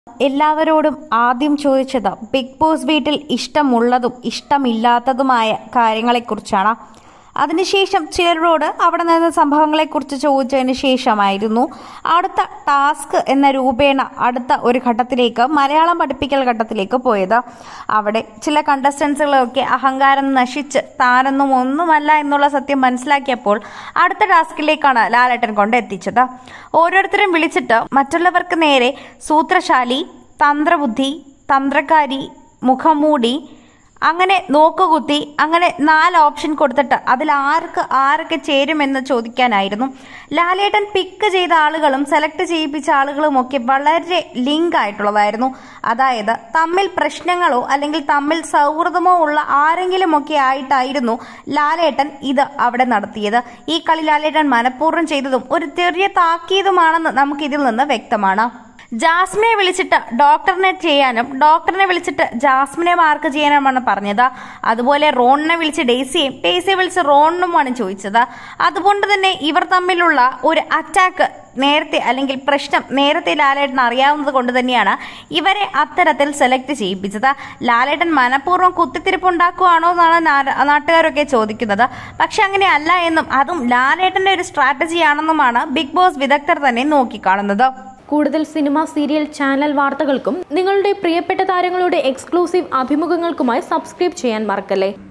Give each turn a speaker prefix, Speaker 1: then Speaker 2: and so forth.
Speaker 1: എല്ലാവരോടും ആദ്യം ചോദിച്ചത് ബിഗ് ബോസ് വീട്ടിൽ ഇഷ്ടമുള്ളതും ഇഷ്ടമില്ലാത്തതുമായ കാര്യങ്ങളെക്കുറിച്ചാണ് അതിനുശേഷം ചിലരോട് അവിടെ നിന്ന് സംഭവങ്ങളെക്കുറിച്ച് ചോദിച്ചതിന് ശേഷമായിരുന്നു അടുത്ത ടാസ്ക് എന്ന രൂപേണ അടുത്ത ഒരു ഘട്ടത്തിലേക്ക് മലയാളം പഠിപ്പിക്കൽ ഘട്ടത്തിലേക്ക് പോയത് അവിടെ ചില കണ്ടസ്റ്റൻസുകളൊക്കെ അഹങ്കാരം നശിച്ച് താനൊന്നും ഒന്നുമല്ല എന്നുള്ള സത്യം മനസ്സിലാക്കിയപ്പോൾ അടുത്ത ടാസ്കിലേക്കാണ് ലാലേട്ടൻ കൊണ്ടെത്തിച്ചത് ഓരോരുത്തരും വിളിച്ചിട്ട് മറ്റുള്ളവർക്ക് നേരെ സൂത്രശാലി തന്ത്രബുദ്ധി തന്ത്രക്കാരി മുഖംമൂടി അങ്ങനെ നോക്കുകുത്തി അങ്ങനെ നാല് ഓപ്ഷൻ കൊടുത്തിട്ട് അതിൽ ആർക്ക് ആരൊക്കെ ചേരുമെന്ന് ചോദിക്കാനായിരുന്നു ലാലേട്ടൻ പിക്ക് ചെയ്ത ആളുകളും സെലക്ട് ചെയ്യിപ്പിച്ച ആളുകളും ഒക്കെ വളരെ ലിങ്ക് ആയിട്ടുള്ളതായിരുന്നു അതായത് തമ്മിൽ പ്രശ്നങ്ങളോ അല്ലെങ്കിൽ തമ്മിൽ സൗഹൃദമോ ഉള്ള ആരെങ്കിലും ഒക്കെ ആയിട്ടായിരുന്നു ലാലേട്ടൻ ഇത് അവിടെ നടത്തിയത് ഈ കളി ലാലേട്ടൻ മനഃപൂർവ്വം ചെയ്തതും ഒരു ചെറിയ താക്കീതുമാണെന്ന് നമുക്ക് ഇതിൽ നിന്ന് വ്യക്തമാണ് ജാസ്മിനെ വിളിച്ചിട്ട് ഡോക്ടറിനെ ചെയ്യാനും ഡോക്ടറിനെ വിളിച്ചിട്ട് ജാസ്മിനെ മാർക്ക് ചെയ്യാനുമാണ് പറഞ്ഞത് അതുപോലെ റോണിനെ വിളിച്ച് ഡേസിയെയും ഡേസിയെ വിളിച്ച് റോണിനുമാണ് ചോദിച്ചത് അതുകൊണ്ട് തന്നെ ഇവർ തമ്മിലുള്ള ഒരു അറ്റാക്ക് നേരത്തെ അല്ലെങ്കിൽ പ്രശ്നം നേരത്തെ ലാലേട്ടൻ അറിയാവുന്നത് കൊണ്ട് തന്നെയാണ് ഇവരെ അത്തരത്തിൽ സെലക്ട് ചെയ്യിപ്പിച്ചത് ലാലേട്ടൻ മനഃപൂർവ്വം കുത്തിത്തിരിപ്പുണ്ടാക്കുവാണോ എന്നാണ് നാ- നാട്ടുകാരൊക്കെ ചോദിക്കുന്നത് പക്ഷെ അങ്ങനെ അല്ല എന്നും അതും ലാലേട്ടന്റെ ഒരു സ്ട്രാറ്റജിയാണെന്നുമാണ് ബിഗ് ബോസ് വിദഗ്ധർ തന്നെ നോക്കിക്കാണുന്നത്
Speaker 2: കൂടുതൽ സിനിമ സീരിയൽ ചാനൽ വാർത്തകൾക്കും നിങ്ങളുടെ പ്രിയപ്പെട്ട താരങ്ങളുടെ എക്സ്ക്ലൂസീവ് അഭിമുഖങ്ങൾക്കുമായി സബ്സ്ക്രൈബ് ചെയ്യാൻ മറക്കല്ലേ